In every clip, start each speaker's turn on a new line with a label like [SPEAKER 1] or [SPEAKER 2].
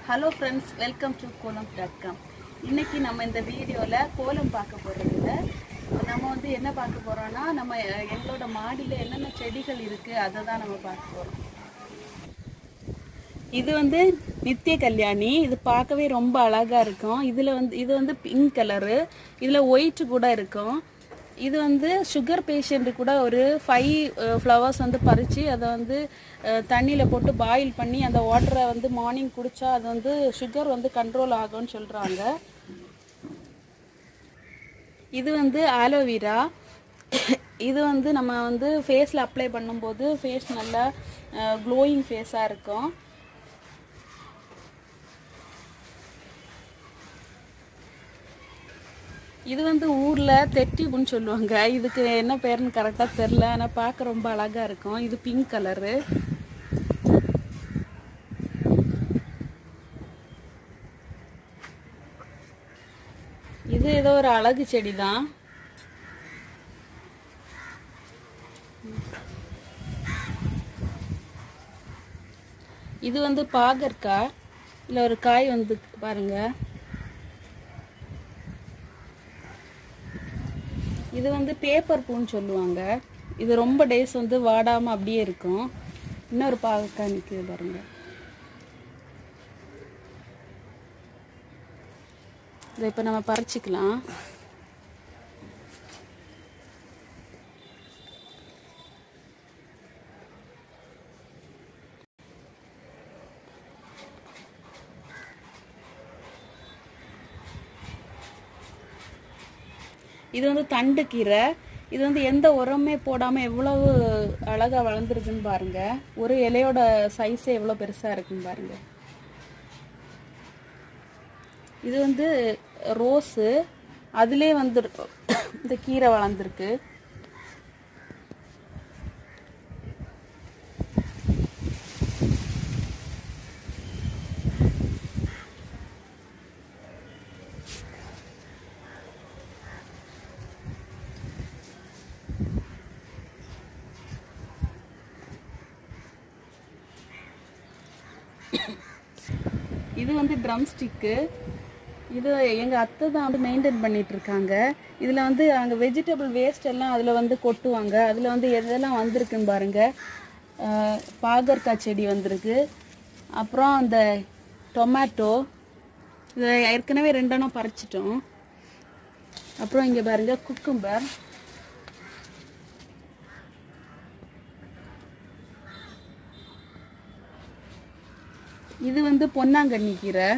[SPEAKER 1] hello friends welcome to Kolam dot com இன்னைக்கு நம்ம இந்த வீடியோவில் கோலம் பார்க்க போகிறதில்ல நம்ம வந்து என்ன பார்க்க போகிறோம்னா நம்ம அஹ், எங்களோட மாடியில் என்னென்ன செடிகள் இருக்குது அதை தான் நம்ம பார்க்க போகிறோம் இது வந்து நித்திய கல்யாணி இது பார்க்கவே ரொம்ப அழகா இருக்கும் இதுல வந்து இது வந்து பிங்க் கலரு இதுல ஒயிட் கூட இருக்கும் இது வந்து சுகர் பேஷண்ட் கூட ஒரு ஃபைவ் ஃப்ளவர்ஸ் வந்து பறித்து அதை வந்து தண்ணியில் போட்டு பாயில் பண்ணி அந்த வாட்டரை வந்து மார்னிங் குடிச்சா அது வந்து சுகர் வந்து கண்ட்ரோல் ஆகும்னு சொல்கிறாங்க இது வந்து ஆலோவேரா இது வந்து நம்ம வந்து ஃபேஸில் அப்ளை பண்ணும்போது ஃபேஸ் நல்லா க்ளோயிங் ஃபேஸாக இருக்கும் இது வந்து ஊர்ல தெட்டிப்புன்னு சொல்லுவாங்க இதுக்கு என்ன பேருன்னு கரெக்டா தெரில ஆனா பார்க்க ரொம்ப அழகா இருக்கும் இது பிங்க் கலரு இது ஏதோ ஒரு அழகு செடி தான் இது வந்து பாகற்காய் இல்ல ஒரு காய் வந்து பாருங்க இது வந்து பேப்பர் பூன்னு சொல்லுவாங்க இது ரொம்ப டேஸ் வந்து வாடாம அப்படியே இருக்கும் இன்னொரு பாகக்காய் நிற்குது பாருங்க இதை இப்போ நம்ம பறிச்சுக்கலாம் இது வந்து தண்டு கீரை இது வந்து எந்த உரமே போடாம எவ்வளவு அழகா வளர்ந்துருக்குன்னு பாருங்க ஒரு இலையோட சைஸே எவ்வளவு பெருசா இருக்குன்னு பாருங்க இது வந்து ரோஸு அதுலே வந்து இந்த கீரை வளர்ந்துருக்கு இது வந்து ட்ரம் ஸ்டிக்கு இது எங்கள் அத்தை தான் வந்து மெயின்டைன் பண்ணிட்டு இருக்காங்க இதில் வந்து அங்கே வெஜிடபிள் வேஸ்ட் எல்லாம் அதில் வந்து கொட்டுவாங்க அதில் வந்து எதெல்லாம் வந்திருக்குன்னு பாருங்க அஹ், பாகற்காய் செடி வந்திருக்கு அப்புறம் அந்த டொமேட்டோ இதை ஏற்கனவே ரெண்டெண்ணம் பறிச்சிட்டோம் அப்புறம் இங்கே பாருங்க குக்கும்பர் இது வந்து பொன்னாங்கண்ணி கீரை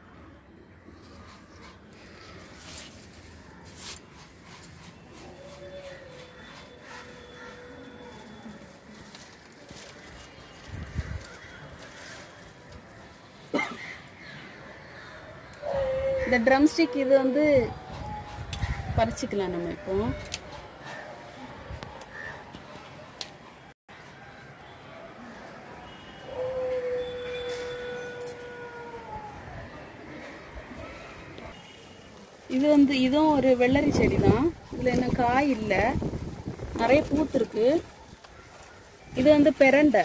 [SPEAKER 1] இந்த ட்ரம் ஸ்டிக் இது வந்து பறிச்சுக்கலாம் நம்ம இப்போ இது வந்து இதுவும் ஒரு வெள்ளரி செடி தான் இதில் என்ன காய் இல்லை நிறைய பூத்துருக்கு இது வந்து பெரண்டை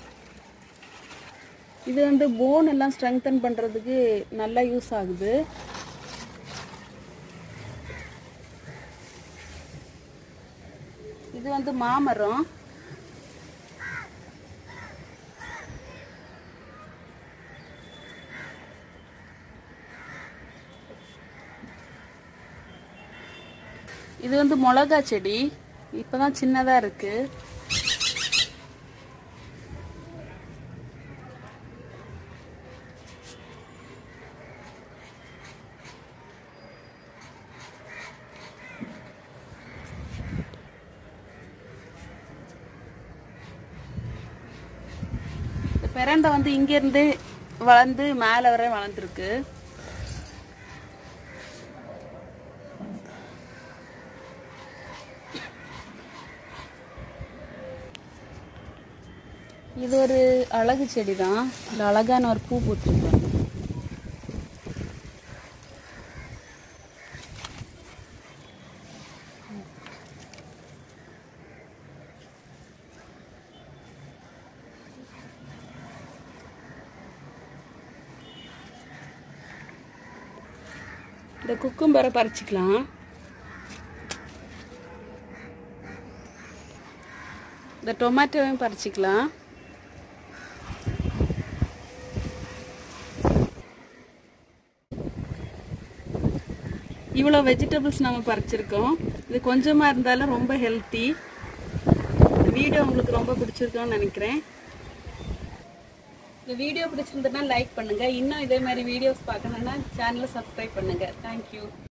[SPEAKER 1] இது வந்து போன் எல்லாம் ஸ்ட்ரெங்தன் பண்ணுறதுக்கு நல்லா யூஸ் ஆகுது இது வந்து மாமரம் இது வந்து மிளகா செடி இப்பதான் சின்னதா இருக்கு இந்த பெரண்டை வந்து இங்க இருந்து வளர்ந்து மேலே வரை வளர்ந்துருக்கு இது ஒரு அழகு செடி தான் இதில் அழகான ஒரு பூ பூத்துருக்கு இந்த குக்கும்பரை பறிச்சுக்கலாம் இந்த டொமேட்டோவையும் பறிச்சுக்கலாம் இவ்வளோ வெஜிடபிள்ஸ் நம்ம பறிச்சிருக்கோம் இது கொஞ்சமாக இருந்தாலும் ரொம்ப ஹெல்த்தி வீடியோ உங்களுக்கு ரொம்ப பிடிச்சிருக்கோன்னு நினைக்கிறேன் இந்த வீடியோ பிடிச்சிருந்ததுன்னா லைக் பண்ணுங்கள் இன்னும் இதே மாதிரி வீடியோஸ் பார்க்கணுன்னா சேனலை சப்ஸ்கிரைப் பண்ணுங்கள் தேங்க்யூ